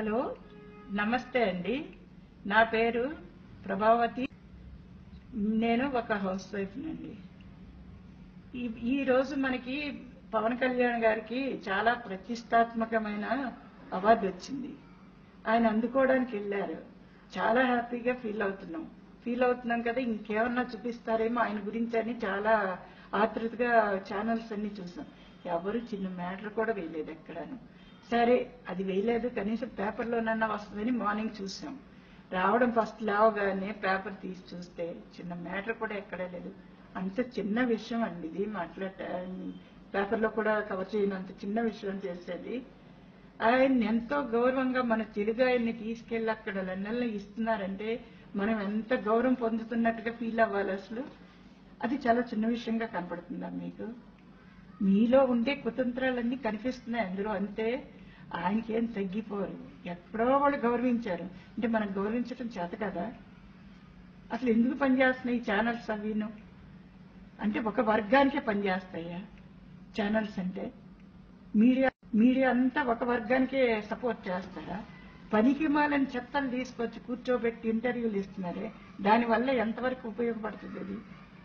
Hello నమస్తే అండి నా పేరు ప్రభావతి నేను ఒక హౌస్ వైఫ్ నండి ఈ- ఈ రోజు మనకి పవన్ కళ్యాణ్ గారికి చాలా ప్రతిష్టాత్మకమైన అవార్డు వచ్చింది ఆయన అందుకోవడానికి వెళ్ళారు చాలా హ్యాపీగా ఫీల్ అవుతున్నాం ఫీల్ అవుతున్నాం కదా ఇంకేమన్నా చూపిస్తారేమో ఆయన గురించి అని చాలా ఆతృతగా ఛానల్స్ అన్ని చూసాం ఎవరు చిన్న మ్యాటర్ కూడా వేయలేదు ఎక్కడాను సరే అది వేయలేదు కనీసం పేపర్లోనన్నా వస్తుందని మార్నింగ్ చూసాం రావడం ఫస్ట్ లేవగానే పేపర్ తీసి చూస్తే చిన్న మ్యాటర్ కూడా ఎక్కడా లేదు అంత చిన్న విషయం అండి ఇది మాట్లాడ పేపర్లో కూడా కవర్ చేయనంత చిన్న విషయం చేసేది ఆయన ఎంతో గౌరవంగా మన తెలుగు ఆయన్ని తీసుకెళ్లి అక్కడ లండన్లో ఇస్తున్నారంటే మనం ఎంత గౌరవం పొందుతున్నట్టుగా ఫీల్ అవ్వాలి అసలు అది చాలా చిన్న విషయంగా కనపడుతుందా మీకు మీలో ఉండే కుతంత్రాలన్నీ కనిపిస్తున్నాయి అందులో అంతే ఆయనకి ఏం తగ్గిపోరు ఎక్కడో వాళ్ళు గౌరవించారు అంటే మనం గౌరవించడం చేత కదా అసలు ఎందుకు పనిచేస్తున్నాయి ఈ ఛానల్స్ అవిను అంటే ఒక వర్గానికే పనిచేస్తాయా ఛానల్స్ అంటే మీడియా మీడియా అంతా ఒక వర్గానికే సపోర్ట్ చేస్తారా పనికి మాలని చెత్తలు తీసుకొచ్చి కూర్చోబెట్టి ఇంటర్వ్యూలు ఇస్తున్నారే దానివల్ల ఎంతవరకు ఉపయోగపడుతుంది అది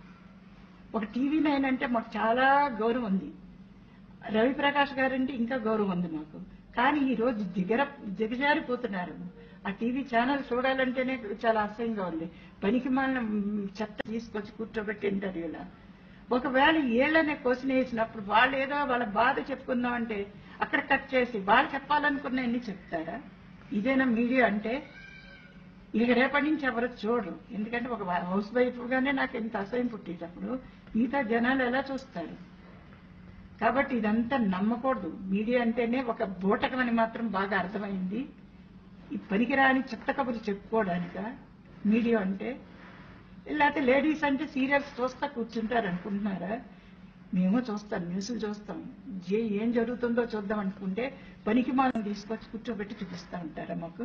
ఒక టీవీ నైన్ అంటే మాకు చాలా గౌరవం ఉంది రవి ప్రకాష్ గారంటే ఇంకా గౌరవం ఉంది మాకు కానీ ఈ రోజు దిగర దిగజారిపోతున్నారు ఆ టీవీ ఛానల్ చూడాలంటేనే చాలా అసహ్యంగా ఉంది పనికి మాలిన చెత్త తీసుకొచ్చి కూర్చోబెట్టి ఇంటర్వ్యూలా ఒకవేళ ఏళ్ళనే క్వశ్చన్ వేసినప్పుడు వాళ్ళు ఏదో వాళ్ళ బాధ చెప్పుకుందామంటే అక్కడ కట్ చేసి వాళ్ళు చెప్పాలనుకున్న ఎన్ని చెప్తారా ఇదేనా మీడియా అంటే ఇక రేపటి నుంచి ఎవరు చూడరు ఎందుకంటే ఒక హౌస్ వైఫ్ గానే నాకు ఇంత అసహ్యం పుట్టేటప్పుడు మిగతా జనాలు ఎలా చూస్తారు కాబట్టి ఇదంతా నమ్మకూడదు మీడియా అంటేనే ఒక బూటకం అని మాత్రం బాగా అర్థమైంది ఈ పనికిరాని చెత్త కబుర్లు చెప్పుకోవడానిక మీడియా అంటే లేకపోతే లేడీస్ అంటే సీరియల్స్ చూస్తా కూర్చుంటారు అనుకుంటున్నారా మేము చూస్తాం న్యూస్లు చూస్తాం ఏ ఏం జరుగుతుందో చూద్దాం అనుకుంటే పనికి మనం తీసుకొచ్చి కూర్చోబెట్టి చూపిస్తా ఉంటారా మాకు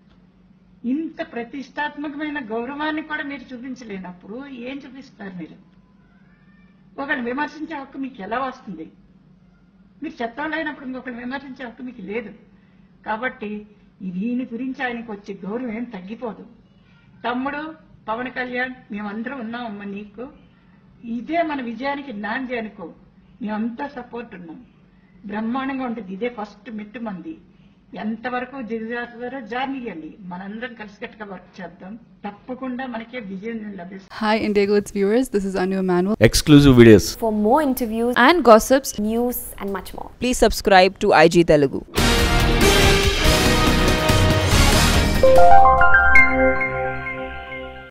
ఇంత ప్రతిష్టాత్మకమైన గౌరవాన్ని కూడా మీరు చూపించలేనప్పుడు ఏం చూపిస్తారు మీరు ఒకరిని విమర్శించే హక్కు మీకు ఎలా వస్తుంది మీరు చెత్తలేనప్పుడు ఇంకొకరిని విమర్శించే హక్కు మీకు లేదు కాబట్టి దీని గురించి ఆయనకు వచ్చే గౌరవం ఏం తగ్గిపోదు తమ్ముడు పవన్ కళ్యాణ్ మేమందరం ఉన్నాం అమ్మ నీకు ఇదే మన విజయానికి నాంది అనుకో మేమంతా సపోర్ట్ ఉన్నాం బ్రహ్మాండంగా ఉంటుంది ఇదే ఫస్ట్ మెట్టు మంది ఎంతవరకు దిగజారుతారో జార్నియండి మనందరం కలిసికట్టుగా వర్క్ చేద్దాం తప్పకుండా మనకే విజయం లభిస్తుంది Hi, Indigo, its viewers. This is Anu Emanuel. exclusive videos For more interviews, and gossips. news, and much more. Please subscribe to IG Telugu.